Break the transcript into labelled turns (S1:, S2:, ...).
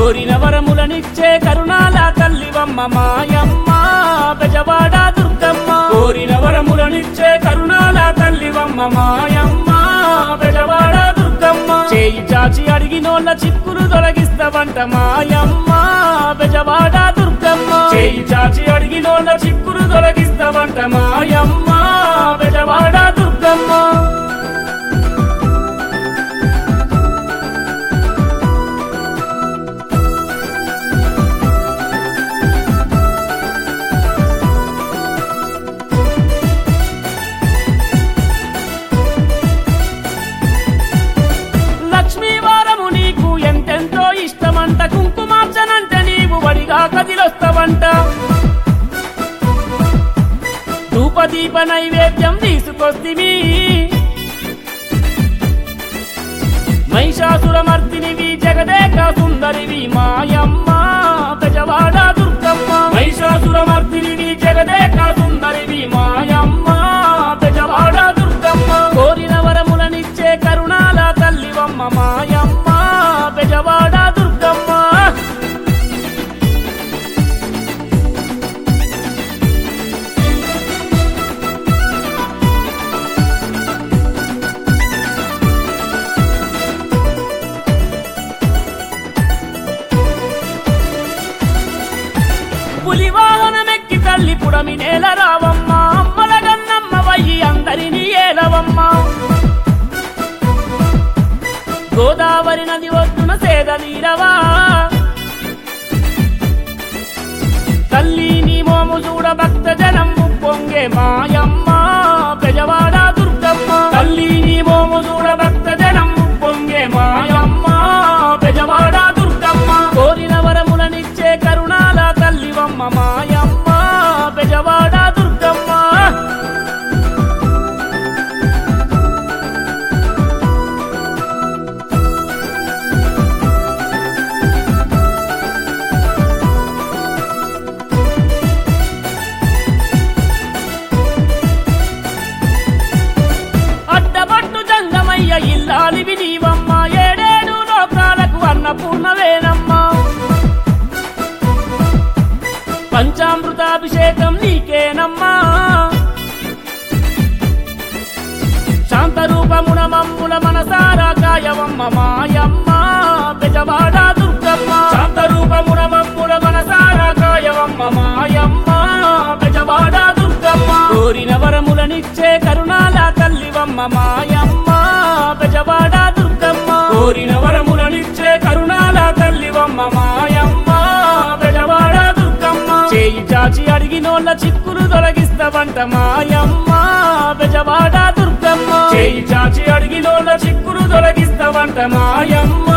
S1: కోరిన వరములనిచ్చే కరుణాల తల్లివమ్మ మాయమ్మ బెజవాడ దుర్గమ్మ కోరిన వరములనిచ్చే కరుణాల తల్లివమ్మ మాయమ్మ బెజవాడ దుర్గమ్మ చేయి చాచి అడిగినోళ్ళ చిక్కులు తొలగిస్తావంట మాయమ్మ బెజవాడ దుర్గమ్మ చేయి చాచి అడిగినోళ్ళ చిక్కులు తొలగిస్తావంట మాయమ్మ బెజవాడ దుర్గమ్మ లక్ష్మీవారము నీకు ఎంతెంతో ఇష్టమంట కుంకుమార్చనంటే నీవు వడిగా కదిలొస్తావంట ధూపదీప నైవేద్యం తీసుకొస్తివి మహిషాసురమర్దినివి జగదేక సుందరివి మాయమ్మ బెజవాడ దుర్గమ్మ మహిషాసురమర్దినివి జగదేక సుందరివి మాయమ్మ బెజవాడ దుర్గమ్మ కోరిన వరములనిచ్చే కరుణాల తల్లివమ్మ మాయమ్మ బెజవాడ దుర్గమ్మ పులి వాహనమెక్కి తల్లి పుడమి నేల రావమ్మ అమ్మల గన్నమ్మ వయ్యి అందరినీ ఏలవమ్మ గోదావరి నది ఒడ్డున సేద నీరవా తల్లి నీ మోము చూడ భక్త జనం పొంగే మాయమ్మ బెజవాడ దుర్గమ్మ తల్లి నీ మోము చూడ భక్త జనం పొంగే మాయమ్మ బెజవాడ దుర్గమ్మ కోరిన వరములనిచ్చే కరుణాల తల్లివమ్మ మాయమ్మ బెజవాడ దుర్గమ్మ అడ్డబట్టు జంగమయ్య ఇల్లాలివి నీవమ్మ ఏడేడు లోకాలకు అన్నపూర్ణవేనమ్మా పంచామృతాభిషేకం నీకేనమ్మా శాంతరూపమున మమ్ముల మనసారా కాయవమ్మ మాయమ్మ బెజవాడ దుర్గమ్మ శాంతరూపమున మమ్ముల మనసారా కాయవమ్మ మాయమ్మ బెజవాడ దుర్గమ్మ కోరిన వరములనిచ్చే కరుణాల తల్లివమ్మ మాయమ్మ బెజవాడ దుర్గమ్మ కోరిన వరములనిచ్చే కరుణాల తల్లివమ్మ మాయమ్మ బెజవాడ దుర్గమ్మ చేయి చాచి అడిగినోళ్ళ చిక్కులు తొలగిస్తావంట మాయమ్మ బెజవాడ దుర్గమ్మ చేయి చాచి అడిగినోళ్ళ చిక్కులు తొలగిస్తావంట మాయమ్మ